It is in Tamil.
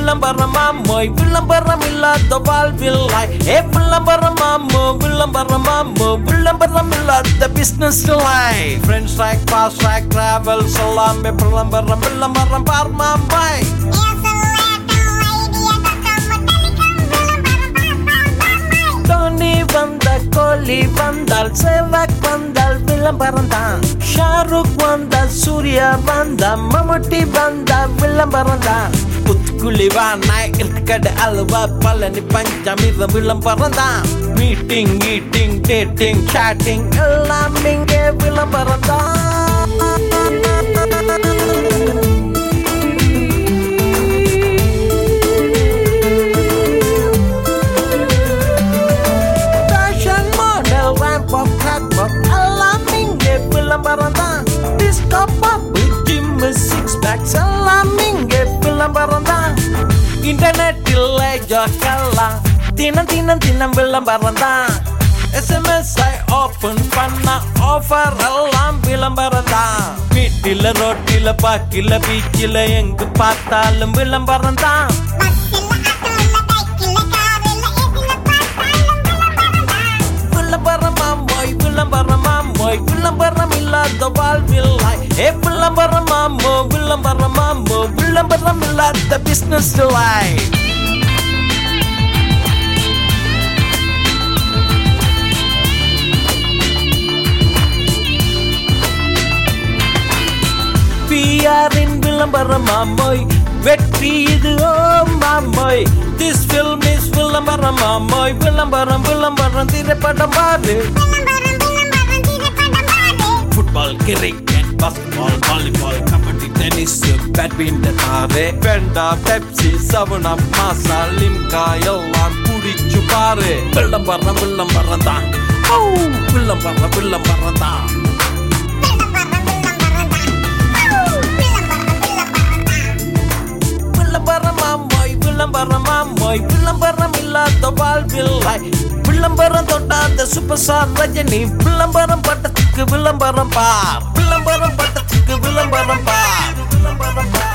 விளம்பரமாமோய் விளம்பரம் இல்லாத வாழ்வில்லை ஏ விளம்பரமாமோ விளம்பரமாமோ விளம்பரம் இல்லாத பிசினஸ் லை friends like boss like travels எல்லாமே விளம்பரம் விளம்பரம் பார்மாமாய் டோனி வந்த கோலி வந்தால் சேவாக் வந்தால் விளம்பரம் தான் ஷாருக் வந்தால் சூர்யா வந்தா மம்முட்டி வந்தா விளம்பரம் தான் புத்துக்குழி வானாய் இருக்கடை அல்வா பழனி பஞ்சமிரம் விளம்பரம் தான் மீட்டிங் ஈட்டிங் டேட்டிங் சாட்டிங் எல்லாம் இங்கே விளம்பரம் தான் fashion model ramp of cat walk எல்லாம் இங்கே விளம்பரம் தான் disco pub gym six packs எல்லாம் இங்கே விளம்பரம் தான் இன்டர்நெட்டில் ஜோக்கெல்லாம் தினம் தினம் தினம் விளம்பரம் தான் எஸ்எம்எஸ் ஐ ஓபன் பண்ண ஆஃபர் எல்லாம் விளம்பரம் தான் வீட்டில ரோட்டில பாக்கில பீச்சில எங்கு பார்த்தாலும் விளம்பரம் தான் விளம்பரமாமோய் விளம்பரமாமோய் விளம்பரம் இல்லாத வாழ்வில்லை ஏ விளம்பரமாமோ விளம்பரமாமோ விளம்பரம் இல்லாத பிசினஸ் லை பிஆரின் விளம்பரம் மாமோய் வெற்றி இது ஓ மாமோய் திஸ் ஃபில்ம் இஸ் விளம்பரம் மாமோய் விளம்பரம் விளம்பரம் திரைப்படம் பாரு football cricket basketball volleyball kabaddi tennis badminton ஆறு பெண்டா பெப்சி சவனா மாசா லிம்கா எல்லாம் குடிச்சு பாரு விளம்பரம் விளம்பரம் தான் ஓ விளம்பரம் விளம்பரம் தான் விளம்பரமாமோய் விளம்பரமாமோய் விளம்பரம் இல்லாத வாழ்வில்லை விளம்பரம் தொட்டாத சூப்பர் ஸ்டார் ரஜினி விளம்பரம் பட்டத்துக்கு விளம்பரம் பார் விளம்பரம் பட்டத்துக்கு விளம்பரம் பார் விளம்பரம் பார்